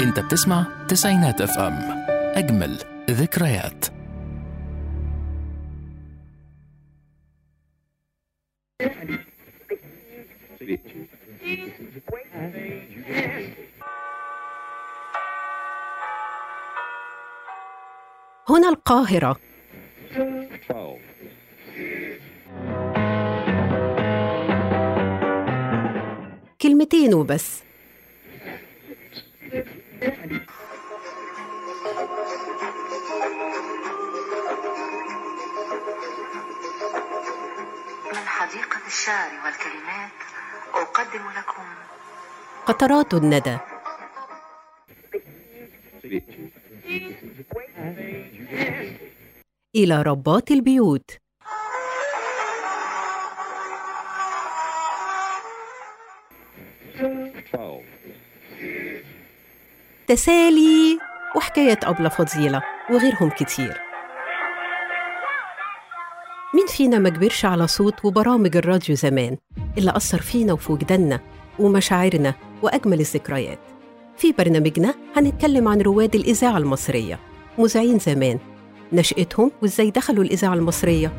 انت بتسمع تسعينات اف ام اجمل ذكريات هنا القاهرة كلمتين وبس من حديقة الشعر والكلمات أقدم لكم قطرات الندى إلى ربات البيوت تسالي وحكاية أبلة فضيلة وغيرهم كتير مين فينا ما كبرش على صوت وبرامج الراديو زمان اللي أثر فينا وفي وجداننا ومشاعرنا وأجمل الذكريات في برنامجنا هنتكلم عن رواد الإذاعة المصرية مذيعين زمان نشأتهم وإزاي دخلوا الإذاعة المصرية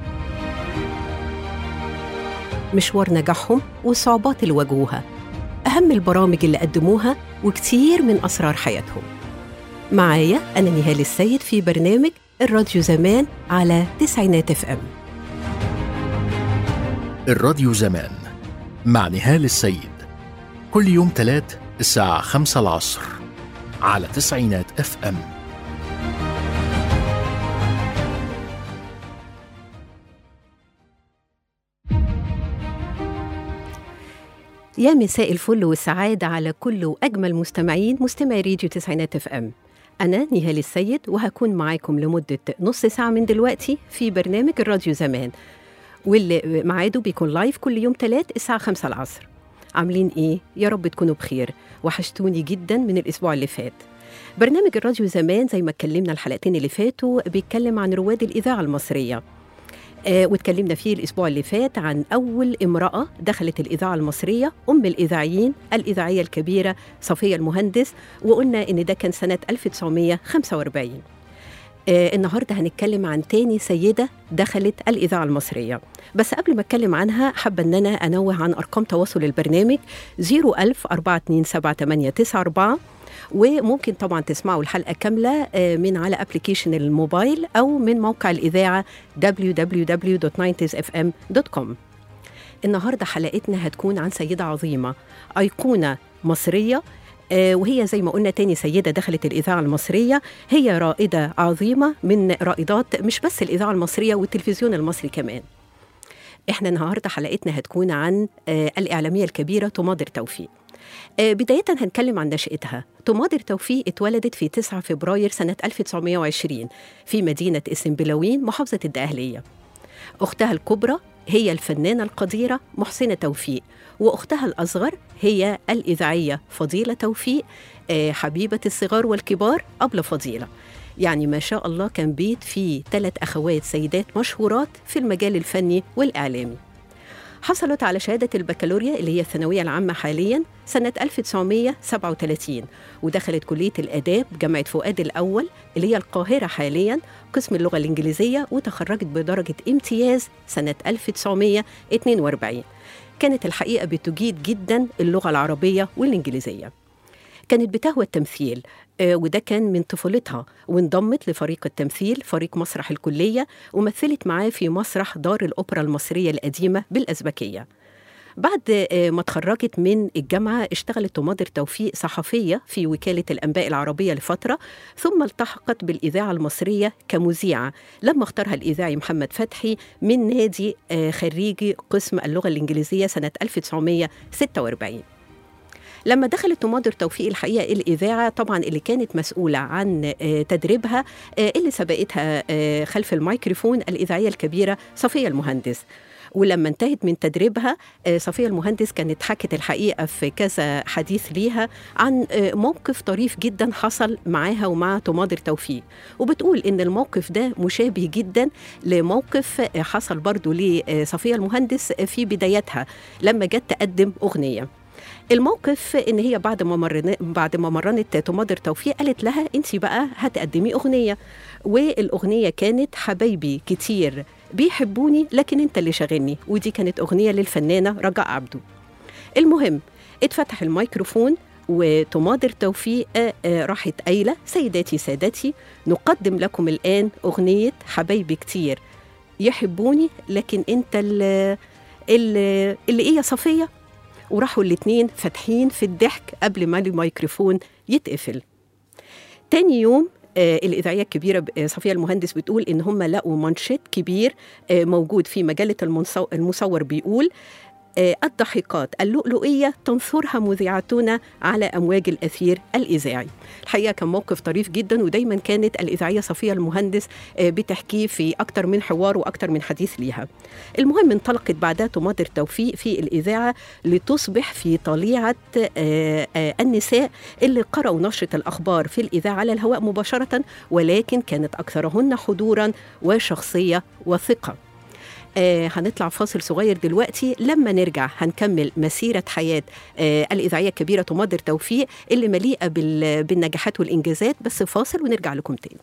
مشوار نجاحهم والصعوبات اللي واجهوها أهم البرامج اللي قدموها وكتير من أسرار حياتهم معايا أنا نهال السيد في برنامج الراديو زمان على تسعينات اف ام الراديو زمان مع نهال السيد كل يوم تلات الساعة خمسة العصر على تسعينات اف ام يا مساء الفل والسعادة على كل وأجمل مستمعين مستمعي راديو تسعينات اف ام أنا نهال السيد وهكون معاكم لمدة نص ساعة من دلوقتي في برنامج الراديو زمان واللي ميعاده بيكون لايف كل يوم تلات الساعة خمسة العصر عاملين إيه؟ يا رب تكونوا بخير وحشتوني جدا من الأسبوع اللي فات برنامج الراديو زمان زي ما اتكلمنا الحلقتين اللي فاتوا بيتكلم عن رواد الإذاعة المصرية آه واتكلمنا فيه الأسبوع اللي فات عن أول امرأة دخلت الإذاعة المصرية أم الإذاعيين الإذاعية الكبيرة صفية المهندس وقلنا إن ده كان سنة 1945 آه النهاردة هنتكلم عن تاني سيدة دخلت الإذاعة المصرية بس قبل ما أتكلم عنها حابة أن أنا أنوه عن أرقام تواصل البرنامج 01000 427 وممكن طبعا تسمعوا الحلقة كاملة آه، من على ابلكيشن الموبايل أو من موقع الإذاعة www.90sfm.com النهاردة حلقتنا هتكون عن سيدة عظيمة أيقونة مصرية آه، وهي زي ما قلنا تاني سيدة دخلت الإذاعة المصرية هي رائدة عظيمة من رائدات مش بس الإذاعة المصرية والتلفزيون المصري كمان احنا النهارده حلقتنا هتكون عن آه، الإعلامية الكبيرة تماضر توفيق آه، بداية هنتكلم عن نشأتها تماضر توفيق اتولدت في 9 فبراير سنة 1920 في مدينة اسمبلاوين محافظة الدقهلية أختها الكبرى هي الفنانة القديرة محسنة توفيق وأختها الأصغر هي الإذاعية فضيلة توفيق آه، حبيبة الصغار والكبار أبلة فضيلة يعني ما شاء الله كان بيت فيه ثلاث أخوات سيدات مشهورات في المجال الفني والإعلامي حصلت على شهادة البكالوريا اللي هي الثانوية العامة حاليا سنة 1937 ودخلت كلية الآداب جامعة فؤاد الأول اللي هي القاهرة حاليا قسم اللغة الإنجليزية وتخرجت بدرجة امتياز سنة 1942 كانت الحقيقة بتجيد جدا اللغة العربية والإنجليزية كانت بتهوى التمثيل آه، وده كان من طفولتها وانضمت لفريق التمثيل فريق مسرح الكلية ومثلت معاه في مسرح دار الأوبرا المصرية القديمة بالأزبكية بعد آه، ما اتخرجت من الجامعة اشتغلت تماضر توفيق صحفية في وكالة الأنباء العربية لفترة ثم التحقت بالإذاعة المصرية كمذيعة لما اختارها الإذاعي محمد فتحي من نادي آه، خريجي قسم اللغة الإنجليزية سنة 1946 لما دخلت تماضر توفيق الحقيقه الاذاعه طبعا اللي كانت مسؤوله عن آه، تدريبها آه، اللي سبقتها آه، خلف الميكروفون الاذاعيه الكبيره صفيه المهندس ولما انتهت من تدريبها آه، صفيه المهندس كانت حكت الحقيقه في كذا حديث ليها عن آه، موقف طريف جدا حصل معاها ومع تماضر توفيق وبتقول ان الموقف ده مشابه جدا لموقف آه، حصل برضو لصفيه المهندس في بدايتها لما جت تقدم اغنيه الموقف ان هي بعد ما مرن بعد ما مرنت تماضر توفيق قالت لها انت بقى هتقدمي اغنيه والاغنيه كانت حبايبي كتير بيحبوني لكن انت اللي شاغلني ودي كانت اغنيه للفنانه رجاء عبده المهم اتفتح الميكروفون وتماضر توفيق آه، آه، راحت قايله سيداتي سادتي نقدم لكم الان اغنيه حبايبي كتير يحبوني لكن انت اللي, اللي, اللي ايه يا صفيه وراحوا الاتنين فاتحين في الضحك قبل ما الميكروفون يتقفل تاني يوم آه الإذاعية الكبيرة ب- آه، صفية المهندس بتقول إن هم لقوا مانشيت كبير آه موجود في مجلة المنصو- المصور بيقول آه، الضحكات اللؤلؤية تنثرها مذيعتنا على أمواج الأثير الإذاعي الحقيقة كان موقف طريف جدا ودايما كانت الإذاعية صفية المهندس آه، بتحكيه في أكتر من حوار وأكتر من حديث ليها المهم انطلقت بعدها تماضر توفيق في الإذاعة لتصبح في طليعة آه، آه، النساء اللي قرأوا نشرة الأخبار في الإذاعة على الهواء مباشرة ولكن كانت أكثرهن حضورا وشخصية وثقة آه هنطلع فاصل صغير دلوقتي لما نرجع هنكمل مسيرة حياة آه الإذاعية الكبيرة تماضر توفيق اللي مليئة بال- بالنجاحات والإنجازات بس فاصل ونرجع لكم تاني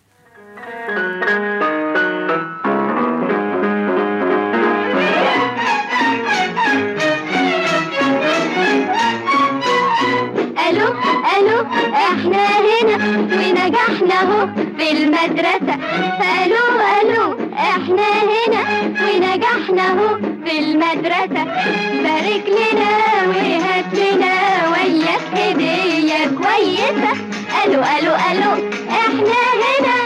الو الو احنا هنا ونجحنا اهو في المدرسة الو الو احنا هنا ونجحنا اهو في المدرسة بارك لنا وهات لنا وياك هدية كويسة الو الو الو احنا هنا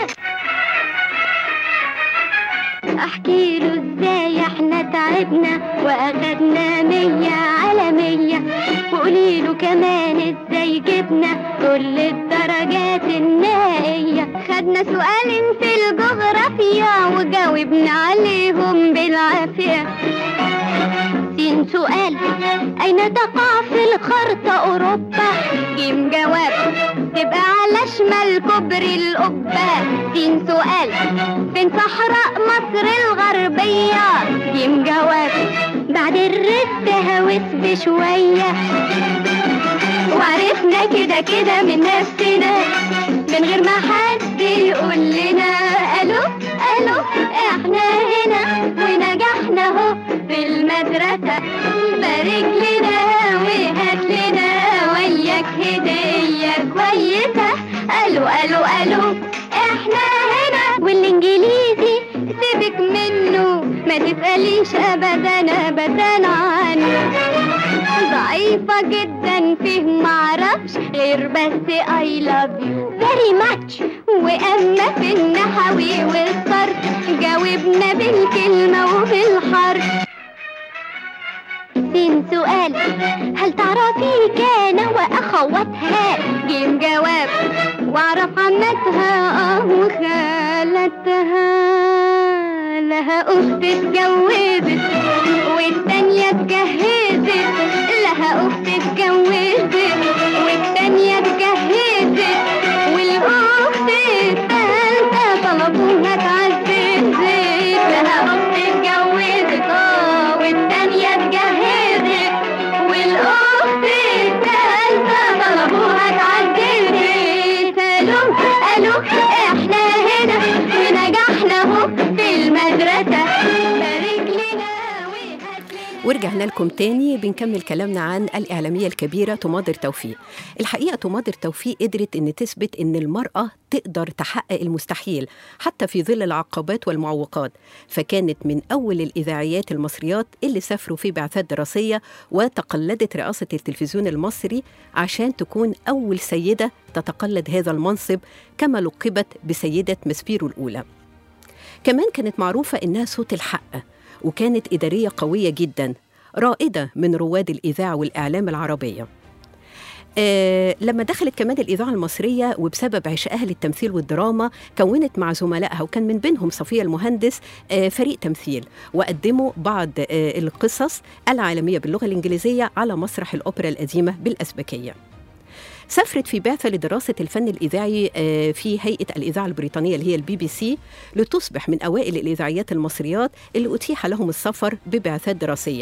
احكي له ازاي احنا تعبنا واخدنا مية على مية وقولي له كمان ازاي جبنا كل الدرجات النهائية خدنا سؤالين في الجغرافيا وجاوبنا عليهم بالعافية سين سؤال أين تقع في الخرطة أوروبا؟ جيم جواب تبقى على شمال كوبري القبة سين سؤال فين صحراء مصر الغربية؟ جيم جواب بعد الرد هوس بشوية وعرفنا كده كده من نفسنا من غير ما حد يقول لنا الو الو احنا هنا ونجحنا اهو في المدرسة بارك لنا وهات لنا وياك هدية كويسة الو الو الو احنا هنا والانجليزي سيبك منه ما تسأليش ابدا ابدا عنه ضعيفة جدا فيه معرفش غير بس I love you very much وأما في النحوي والصرف جاوبنا بالكلمة وبالحرف سين سؤال هل تعرفي كان وأخواتها جيم جواب وأعرف عمتها آه وخالتها لها أخت اتجوزت والتانية اتجهزت لها أخت اتجوزت والتانية اتجهزت والأخت التالتة طلبوها اتعززت لها أخت اتجوزت اه والتانية اتجهزت والأخت التالتة طلبوها اتعززت ألو ألو احنا هنا ونجحنا اهو في المدرسة بارك لنا وهات لنا ورجعنا لكم تاني بنكمل كلامنا عن الإعلامية الكبيرة تماضر توفيق الحقيقة تماضر توفيق قدرت أن تثبت أن المرأة تقدر تحقق المستحيل حتى في ظل العقبات والمعوقات فكانت من أول الإذاعيات المصريات اللي سافروا في بعثات دراسية وتقلدت رئاسة التلفزيون المصري عشان تكون أول سيدة تتقلد هذا المنصب كما لقبت بسيدة مسبيرو الأولى كمان كانت معروفة إنها صوت الحق وكانت إدارية قوية جدا رائدة من رواد الإذاعة والإعلام العربية آه لما دخلت كمان الإذاعة المصرية وبسبب عشقها للتمثيل والدراما كونت مع زملائها وكان من بينهم صفية المهندس آه فريق تمثيل وقدموا بعض آه القصص العالمية باللغة الإنجليزية على مسرح الأوبرا القديمة بالأسبكية سافرت في بعثة لدراسة الفن الإذاعي آه، في هيئة الإذاعة البريطانية اللي هي البي بي سي لتصبح من أوائل الإذاعيات المصريات اللي أتيح لهم السفر ببعثات دراسية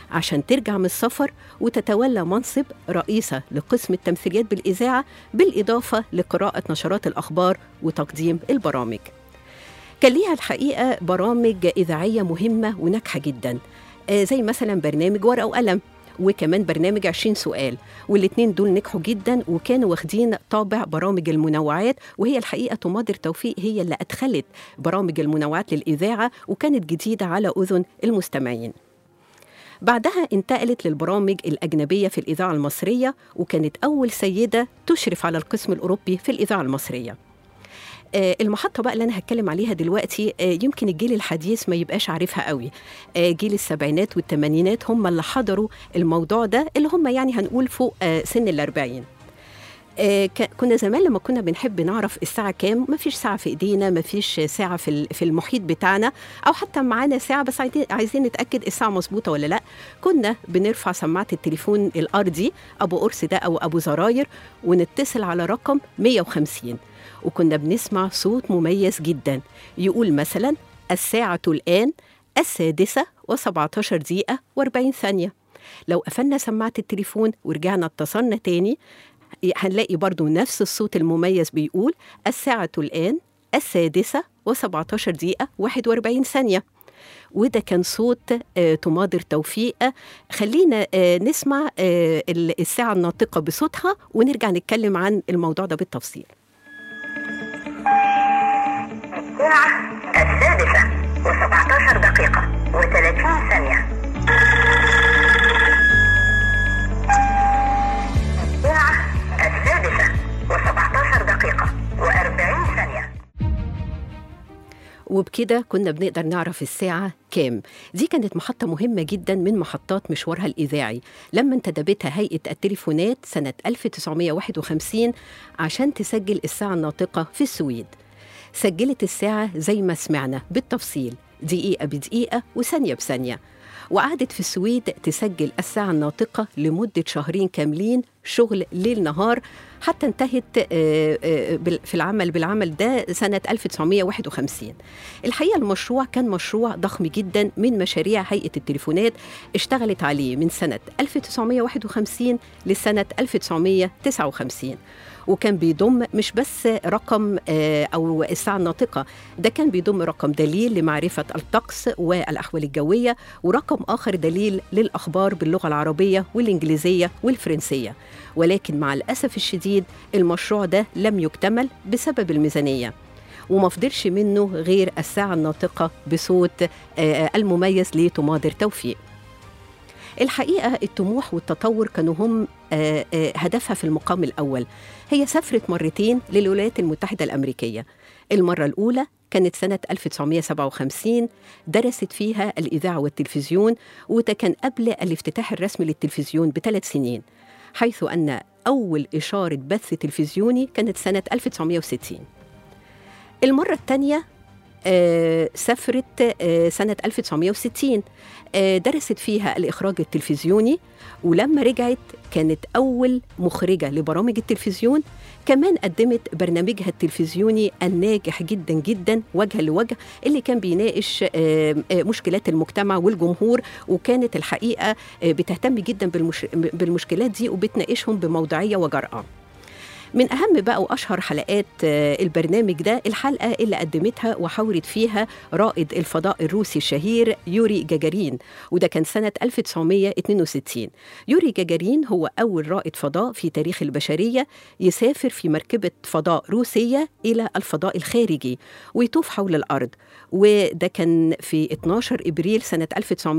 عشان ترجع من السفر وتتولى منصب رئيسة لقسم التمثيليات بالإذاعة بالإضافة لقراءة نشرات الأخبار وتقديم البرامج كان ليها الحقيقة برامج إذاعية مهمة وناجحة جدا آه، زي مثلا برنامج ورقة وقلم وكمان برنامج 20 سؤال والاتنين دول نجحوا جدا وكانوا واخدين طابع برامج المنوعات وهي الحقيقة تماضر توفيق هي اللي أدخلت برامج المنوعات للإذاعة وكانت جديدة على أذن المستمعين بعدها انتقلت للبرامج الأجنبية في الإذاعة المصرية وكانت أول سيدة تشرف على القسم الأوروبي في الإذاعة المصرية آه، المحطة بقى اللي أنا هتكلم عليها دلوقتي آه، يمكن الجيل الحديث ما يبقاش عارفها قوي آه، جيل السبعينات والثمانينات هم اللي حضروا الموضوع ده اللي هم يعني هنقول فوق آه، سن الأربعين آه، ك- كنا زمان لما كنا بنحب نعرف الساعة كام ما فيش ساعة في إيدينا ما فيش ساعة في ال- في المحيط بتاعنا أو حتى معانا ساعة بس عايزين- عايزين نتأكد الساعة مظبوطة ولا لأ كنا بنرفع سماعة التليفون الأرضي أبو قرص ده أو أبو زراير ونتصل على رقم 150 وكنا بنسمع صوت مميز جدا يقول مثلا الساعة الآن السادسة و17 دقيقة و40 ثانية لو قفلنا سماعة التليفون ورجعنا اتصلنا تاني هنلاقي برضو نفس الصوت المميز بيقول الساعة الآن السادسة و17 دقيقة 41 ثانية وده كان صوت آه، تماضر توفيق خلينا آه، نسمع آه، ال- الساعة الناطقة بصوتها ونرجع نتكلم عن الموضوع ده بالتفصيل الساعة السادسة و17 دقيقة و30 ثانية الساعة السادسة و17 دقيقة و40 ثانية وبكده كنا بنقدر نعرف الساعة كام دي كانت محطة مهمة جدا من محطات مشوارها الإذاعي لما انتدبتها هيئة التليفونات سنة 1951 عشان تسجل الساعة الناطقة في السويد سجلت الساعة زي ما سمعنا بالتفصيل دقيقة بدقيقة وثانية بثانية وقعدت في السويد تسجل الساعة الناطقة لمدة شهرين كاملين شغل ليل نهار حتى انتهت آه، آه، بال- في العمل بالعمل ده سنة 1951 الحقيقة المشروع كان مشروع ضخم جدا من مشاريع هيئة التليفونات اشتغلت عليه من سنة 1951 لسنة 1959 وكان بيضم مش بس رقم آه، او الساعه الناطقه ده كان بيضم رقم دليل لمعرفه الطقس والاحوال الجويه ورقم اخر دليل للاخبار باللغه العربيه والانجليزيه والفرنسيه ولكن مع الاسف الشديد المشروع ده لم يكتمل بسبب الميزانيه وما فضلش منه غير الساعه الناطقه بصوت آه، المميز لتماضر توفيق الحقيقة الطموح والتطور كانوا هم آه، آه، هدفها في المقام الأول هي سافرت مرتين للولايات المتحدة الأمريكية المرة الأولى كانت سنة 1957 درست فيها الإذاعة والتلفزيون وده كان قبل الافتتاح الرسمي للتلفزيون بثلاث سنين حيث أن أول إشارة بث تلفزيوني كانت سنة 1960 المرة الثانية آه، سافرت آه، سنة 1960 آه، درست فيها الإخراج التلفزيوني ولما رجعت كانت أول مخرجة لبرامج التلفزيون كمان قدمت برنامجها التلفزيوني الناجح جدا جدا وجها لوجه اللي كان بيناقش آه، آه، مشكلات المجتمع والجمهور وكانت الحقيقة آه، بتهتم جدا بالمش... بالمشكلات دي وبتناقشهم بموضوعية وجرأة من أهم بقى وأشهر حلقات آه، البرنامج ده الحلقة اللي قدمتها وحاورت فيها رائد الفضاء الروسي الشهير يوري جاجارين وده كان سنة 1962 يوري جاجارين هو أول رائد فضاء في تاريخ البشرية يسافر في مركبة فضاء روسية إلى الفضاء الخارجي ويطوف حول الأرض وده كان في 12 إبريل سنة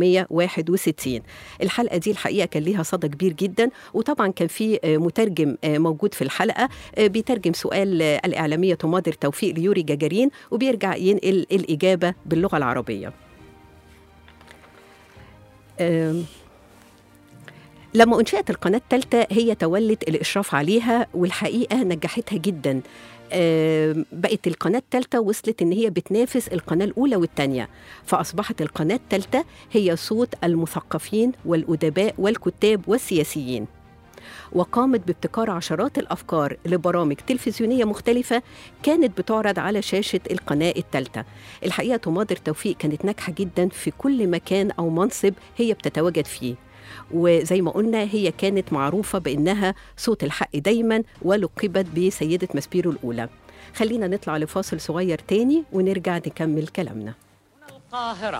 1961 الحلقة دي الحقيقة كان ليها صدى كبير جدا وطبعا كان في آه، مترجم آه، موجود في الحلقة آه، بيترجم سؤال آه، الإعلامية تماضر توفيق ليوري جاجارين وبيرجع ينقل الإجابة باللغة العربية آم، لما أنشئت القناة الثالثة هي تولت الإشراف عليها والحقيقة نجحتها جدا آم، بقت القناة الثالثة وصلت إن هي بتنافس القناة الأولى والثانية فأصبحت القناة الثالثة هي صوت المثقفين والأدباء والكتاب والسياسيين وقامت بابتكار عشرات الأفكار لبرامج تلفزيونية مختلفة كانت بتعرض على شاشة القناة الثالثة الحقيقة تماضر توفيق كانت ناجحة جدا في كل مكان أو منصب هي بتتواجد فيه وزي ما قلنا هي كانت معروفة بأنها صوت الحق دايما ولقبت بسيدة مسبيرو الأولى خلينا نطلع لفاصل صغير تاني ونرجع نكمل كلامنا القاهرة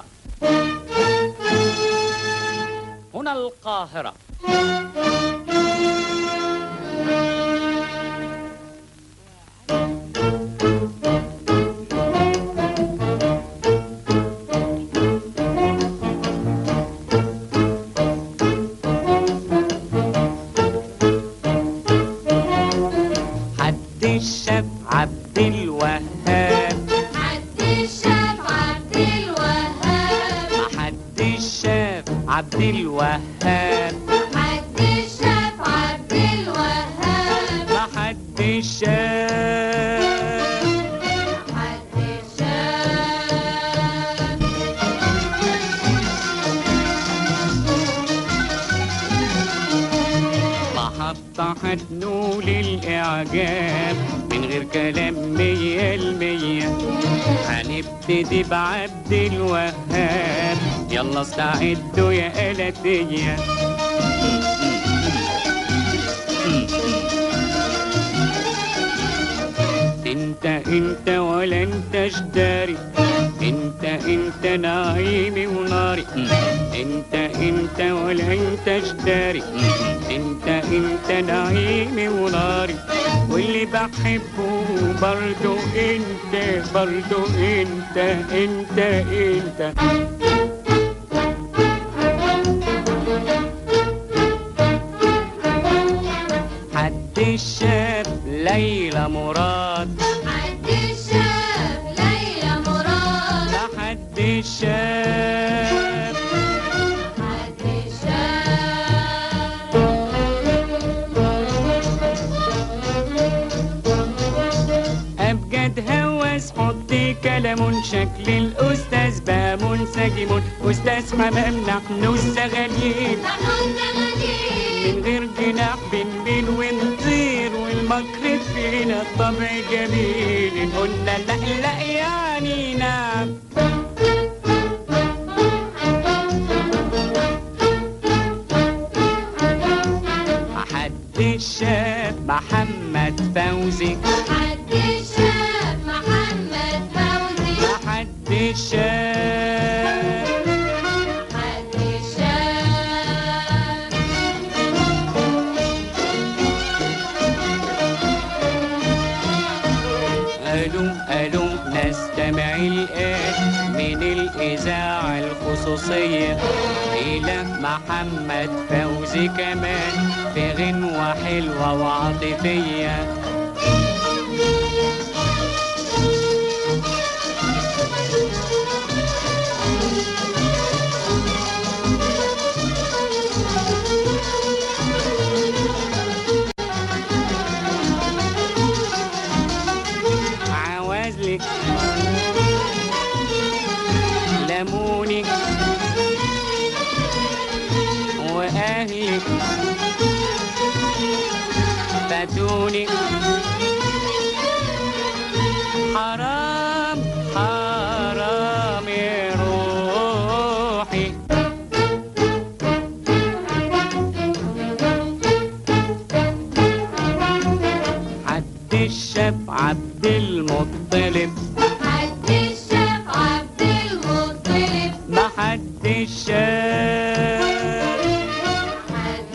هنا القاهرة حد الشاب عبد الوهاب عبد الشاب عبد الوهاب حد الشاب عبد الوهاب عبد الشاب عبد الوهاب حد الشاب عبد الشاب محطة هتنول الإعجاب من غير كلام مية المية هنبتدي بعبد الوهاب يلا استعدوا يا آلاتية انت انت ولا انت جداري انت انت نعيمي وناري انت انت ولا انت جداري انت انت نعيمي وناري واللي بحبه برضو انت برضو انت انت انت حد الشاب ليلى مراد عبد الشاب ليلى مراد حد الشاب عبد الشاب أبجد هوس حطي كلام شكل الأستاذ بقى منسجم أستاذ حمام نحن الزغاليل نحن الزغاليل من غير جناح بنبين ونطير والمكر فينا الطبع جميل قلنا لا لا يعني نعم حد الشاب محمد فوزي عبد الشاب محمد فوزي حد الشاب عبد الشاب ألو ألو نستمع الآن من الإذاعة الخصوصية إلى محمد فوزي كمان في غنوة حلوة وعاطفية عوازلك لمونك وأهلك فاتوني حرام حرام يا روحي حد الشاب عبد المطلب عبد الشاب عبد المطلب ما حد الشاب عبد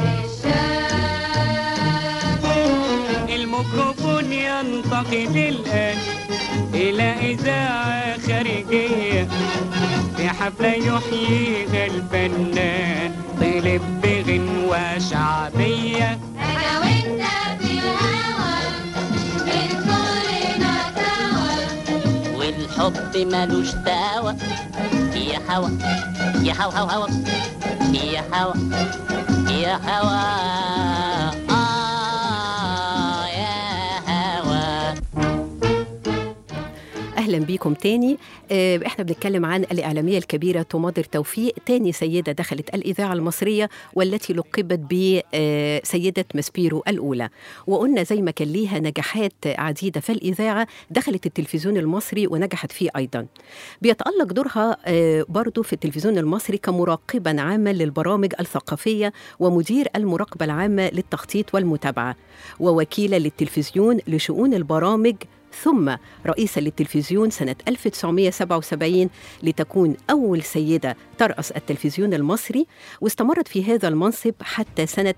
الشاب الميكروفون ينتقل الآن إلى إذاعة خارجية في حفلة يحييها الفنان طلب بغنوة شعبية أنا وأنت في الهوى من كلنا سوا والحب ملوش دعوة يا هوا يا هوا هوا هوا يا هوا يا هوا آه يا هوا أهلا بيكم تاني آه، احنا بنتكلم عن الإعلامية الكبيرة تماضر توفيق تاني سيدة دخلت الإذاعة المصرية والتي لقبت بسيدة مسبيرو الأولى وقلنا زي ما كان ليها نجاحات عديدة في الإذاعة دخلت التلفزيون المصري ونجحت فيه أيضا بيتألق دورها آه، برضو في التلفزيون المصري كمراقبا عاما للبرامج الثقافية ومدير المراقبة العامة للتخطيط والمتابعة ووكيلة للتلفزيون لشؤون البرامج ثم رئيسا للتلفزيون سنة 1977 لتكون أول سيدة ترأس التلفزيون المصري واستمرت في هذا المنصب حتى سنة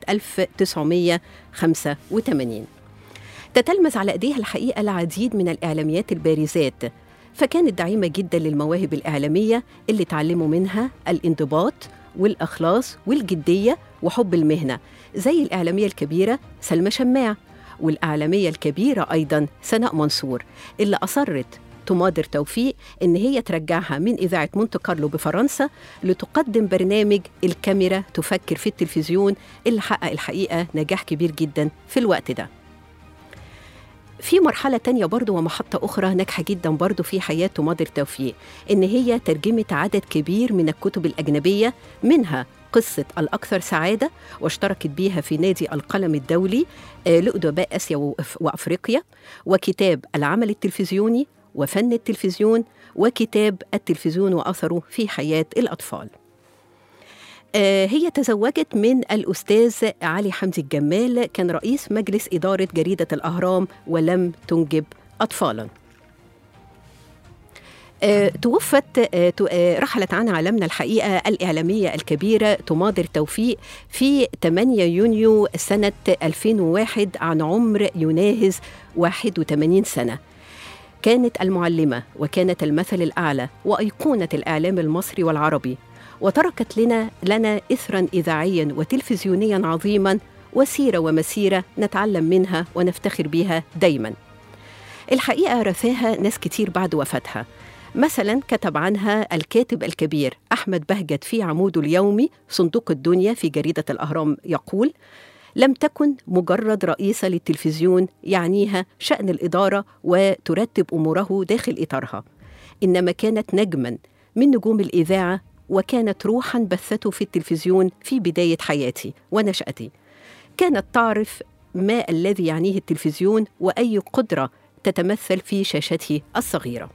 1985 تتلمذ على أيديها الحقيقة العديد من الإعلاميات البارزات فكانت دعيمة جدا للمواهب الإعلامية اللي تعلموا منها الانضباط والإخلاص والجدية وحب المهنة زي الإعلامية الكبيرة سلمى شماع والإعلامية الكبيرة أيضا سناء منصور اللي أصرت تماضر توفيق إن هي ترجعها من إذاعة مونte كارلو بفرنسا لتقدم برنامج الكاميرا تفكر في التلفزيون اللي حقق الحقيقة نجاح كبير جدا في الوقت ده في مرحلة تانية برضو ومحطة أخرى ناجحة جدا برضو في حياة تماضر توفيق إن هي ترجمت عدد كبير من الكتب الأجنبية منها قصة الأكثر سعادة واشتركت بيها في نادي القلم الدولي آه، لأدباء آسيا وأف- وأفريقيا وكتاب العمل التلفزيوني وفن التلفزيون وكتاب التلفزيون وأثره في حياة الأطفال آه، هي تزوجت من الأستاذ علي حمدي الجمال كان رئيس مجلس إدارة جريدة الأهرام ولم تنجب أطفالا آه، توفت آه، تو- آه، رحلت عن عالمنا الحقيقة الإعلامية الكبيرة تماضر توفيق في 8 يونيو سنة 2001 عن عمر يناهز 81 سنة كانت المعلمة وكانت المثل الأعلى وأيقونة الإعلام المصري والعربي وتركت لنا لنا إثرا إذاعيا وتلفزيونيا عظيما وسيرة ومسيرة نتعلم منها ونفتخر بها دايما الحقيقة رثاها ناس كتير بعد وفاتها مثلا كتب عنها الكاتب الكبير أحمد بهجت في عموده اليومي صندوق الدنيا في جريدة الأهرام يقول لم تكن مجرد رئيسة للتلفزيون يعنيها شأن الإدارة وترتب أموره داخل إطارها إنما كانت نجما من نجوم الإذاعة وكانت روحا بثته في التلفزيون في بداية حياتي ونشأتي كانت تعرف ما الذي يعنيه التلفزيون وأي قدرة تتمثل في شاشته الصغيرة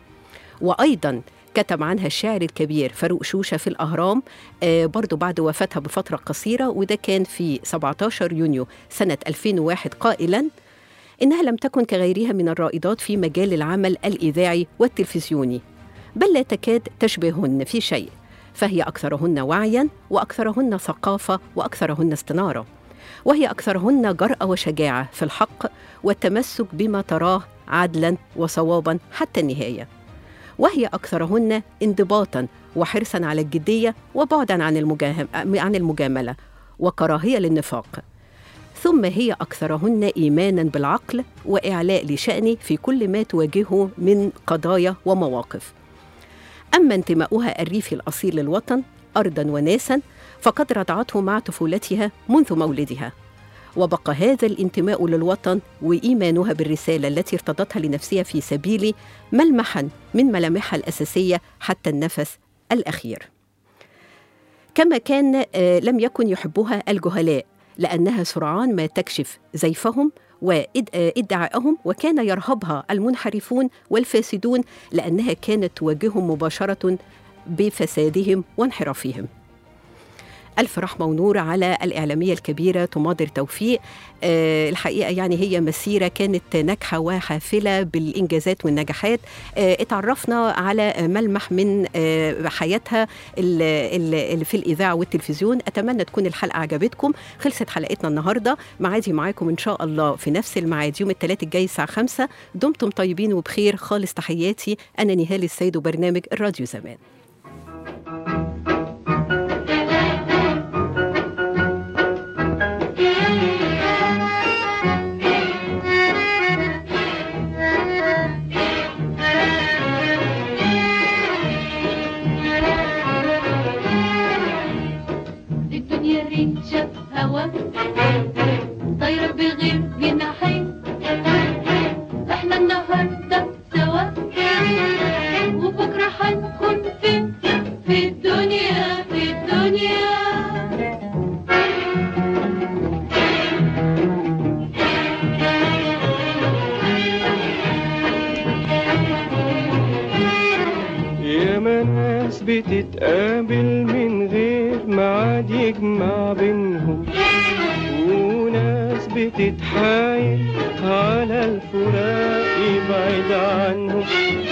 وأيضا كتب عنها الشاعر الكبير فاروق شوشة في الأهرام آه برضو بعد وفاتها بفترة قصيرة وده كان في 17 يونيو سنة 2001 قائلا إنها لم تكن كغيرها من الرائدات في مجال العمل الإذاعي والتلفزيوني بل لا تكاد تشبههن في شيء فهي أكثرهن وعيا وأكثرهن ثقافة وأكثرهن استنارة وهي أكثرهن جرأة وشجاعة في الحق والتمسك بما تراه عدلا وصوابا حتى النهايه وهي أكثرهن انضباطا وحرصا على الجدية وبعدا عن المجاهم عن المجاملة وكراهية للنفاق ثم هي أكثرهن إيمانا بالعقل وإعلاء لشأنه في كل ما تواجهه من قضايا ومواقف أما انتماؤها الريفي الأصيل للوطن أرضا وناسا فقد رضعته مع طفولتها منذ مولدها وبقى هذا الانتماء للوطن وايمانها بالرساله التي ارتضتها لنفسها في سبيل ملمحا من ملامحها الاساسيه حتى النفس الاخير. كما كان آه، لم يكن يحبها الجهلاء لانها سرعان ما تكشف زيفهم وادعائهم وكان يرهبها المنحرفون والفاسدون لانها كانت تواجههم مباشره بفسادهم وانحرافهم. ألف رحمة ونور على الإعلامية الكبيرة تماضر توفيق آه الحقيقة يعني هي مسيرة كانت ناجحة وحافلة بالإنجازات والنجاحات آه اتعرفنا على ملمح من آه حياتها ال- ال- اللي في الإذاعة والتلفزيون أتمنى تكون الحلقة عجبتكم خلصت حلقتنا النهاردة معادي معاكم إن شاء الله في نفس الميعاد يوم الثلاث الجاي الساعة خمسة دمتم طيبين وبخير خالص تحياتي أنا نهال السيد وبرنامج الراديو زمان الدنيا ريشة هوا طايرة بغير جناحين احنا النهاردة سوا بتتقابل من غير ميعاد يجمع بينهم وناس بتتحايل على الفراق يبعد عنهم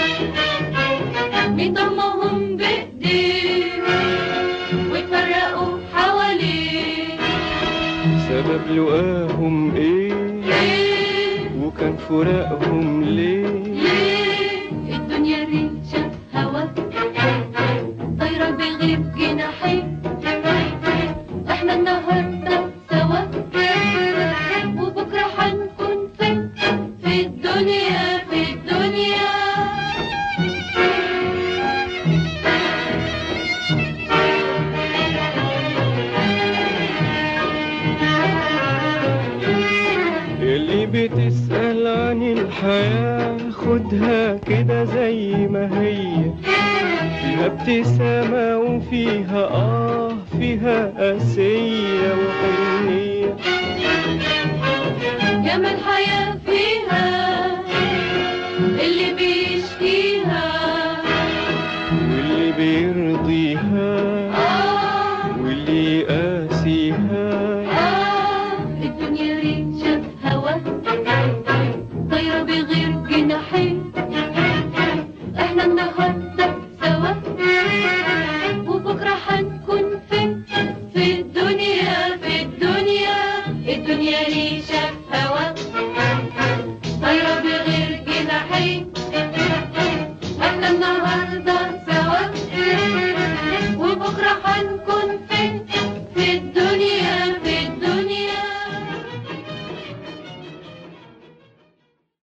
بيضمهم بإيديه ويتفرقوا حواليه سبب لقاهم ايه ليه وكان فراقهم ليه ليه الدنيا ريشة هوا طايرة بغيب جناحين احنا النهاردة سوا وبكرة هنكون فين في الدنيا في الدنيا اللي بتسأل عن الحياة خدها كده زي ما هي فيها ابتسامة وفيها آه فيها قاسية وحنية ياما الحياة فيها اللي بيشكيها واللي بيرضيها آه واللي يقاسيها آه الدنيا ريشة